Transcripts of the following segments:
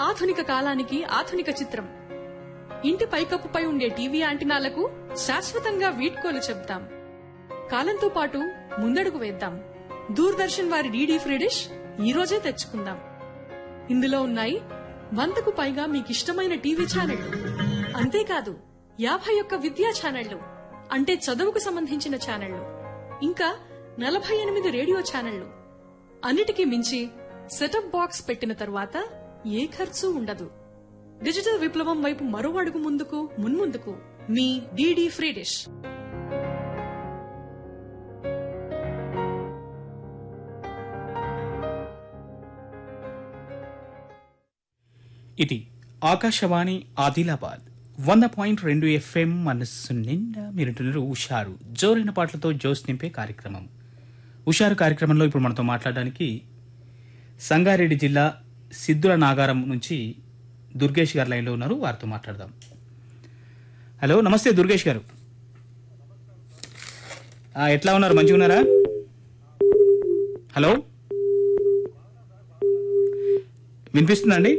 ఆధునిక కాలానికి ఆధునిక చిత్రం ఇంటి పైకప్పుపై ఉండే టీవీ యాంటినాలకు శాశ్వతంగా వీడ్కోలు చెప్తాం కాలంతో పాటు ముందడుగు వేద్దాం దూరదర్శన్ వారి డీడీ ఫ్రీ డిష్ ఈ రోజే తెచ్చుకుందాం ఇందులో ఉన్నాయి వందకు పైగా మీకిష్టమైన టీవీ ఛానళ్లు అంతేకాదు యాభై ఒక్క విద్యా ఛానళ్లు అంటే చదువుకు సంబంధించిన ఛానళ్లు ఇంకా నలభై ఎనిమిది రేడియో ఛానళ్లు అన్నిటికీ మించి సెటప్ బాక్స్ పెట్టిన తరువాత ఏ ఖర్చు ఉండదు డిజిటల్ విప్లవం వైపు మరో అడుగు ముందుకు మున్ముందుకు మీ డీడీ ఫ్రీ డిష్ ఇది ఆకాశవాణి ఆదిలాబాద్ వంద పాయింట్ రెండు ఎఫ్ఎం మనస్సు నిండా మీరుంటున్నారు ఉషారు జోరైన పాటలతో జోస్ నింపే కార్యక్రమం ఉషారు కార్యక్రమంలో ఇప్పుడు మనతో మాట్లాడడానికి సంగారెడ్డి జిల్లా సిద్ధుల నాగారం నుంచి దుర్గేష్ గారు లైన్లో ఉన్నారు వారితో మాట్లాడదాం హలో నమస్తే దుర్గేష్ గారు ఆ, ఎట్లా ఉన్నారు మంచిగా ఉన్నారా హలో వినిపిస్తుందండి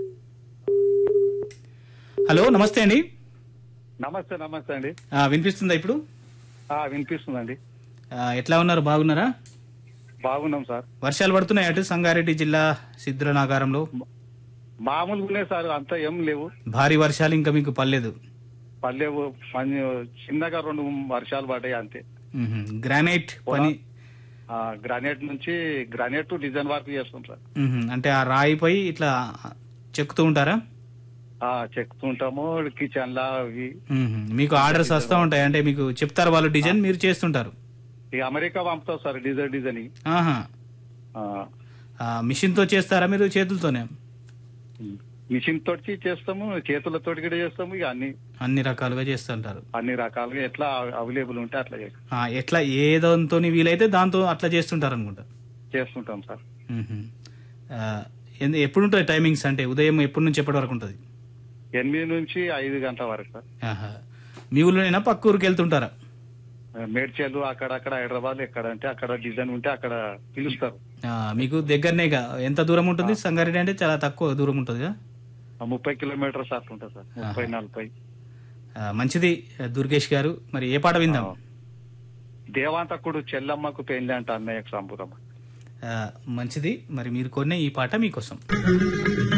హలో నమస్తే అండి నమస్తే నమస్తే అండి ఆ, వినిపిస్తుందా ఇప్పుడు ఆ, వినిపిస్తుందండి ఆ, ఎట్లా ఉన్నారు బాగున్నారా బాగున్నాం సార్ వర్షాలు పడుతున్నాయి అటు సంగారెడ్డి జిల్లా సిద్ధుల నాగారంలో మామూలుగా ఉన్నాయి సార్ అంతా ఏం లేవు భారీ వర్షాలు ఇంకా మీకు పర్లేదు పల్లెవు పని చిన్నగా రెండు వర్షాలు పడ్డాయి అంతే మ్మ్. గ్రానైట్ పని ఆ గ్రానైట్ నుంచి గ్రానైట్ డిజైన్ వర్క్ చేస్తాం సార్ మ్మ్. అంటే ఆ రాయిపై ఇట్లా చెక్కుతూ ఉంటారా ఆ చెక్కుతుంటాము కిచెన్ లా అవి మ్మ్. మీకు ఆర్డర్స్ వస్తూ ఉంటాయి అంటే మీకు చెప్తారు వాళ్ళు డిజైన్ మీరు చేస్తుంటారు ఈ అమెరికా పంపుతాం సార్ డిజైన్ డిజైన్ ఆహా ఆ, మిషన్ తో చేస్తారా మీరు చేతులతోనే మిషన్ తోటి చేస్తాము చేతులతో కూడా చేస్తాము ఇక అన్ని అన్ని రకాలుగా చేస్తుంటారు అన్ని రకాలుగా ఎట్లా అవైలబుల్ ఉంటే అట్లా చేస్తాం. ఆ, ఎట్లా ఏ దాంతో వీలైతే దాంతో అట్లా చేస్తుంటారు అనుకుంటా చేస్తుంటాం సార్ మ్మ్. ఆ, ఎందు- ఎప్పుడు ఉంటుంది టైమింగ్స్ అంటే ఉదయం ఎప్పటి నుంచి ఎప్పటి వరకు ఉంటుంది ఎనిమిది నుంచి ఐదు గంటల వరకు సార్ ఆహా. మీ ఊళ్ళోనైనా పక్క ఊరికి వెళ్తుంటారా మేడ్చల్ అక్కడక్కడ హైదరాబాద్ ఎక్కడంటే అక్కడ డిజైన్ ఉంటే అక్కడ పిలుస్తారు ఆ, మీకు దగ్గరనేగా ఎంత దూరం ఉంటుంది సంగారెడ్డి అంటే చాలా తక్కువ దూరం ఉంటుందిగా ఆ ముప్పై కిలోమీటర్స్ అట్లా ఉంటుంది సార్ ముప్పై నలభై ఆ, మంచిది దుర్గేష్ గారు మరి ఏ పాట విందాం దేవాంతకుడు చెల్లమ్మకు పెళ్లి అంట అన్నయ్యకు సంబురం ఆ, మంచిది మరి మీరు కొనే ఈ పాట మీకోసం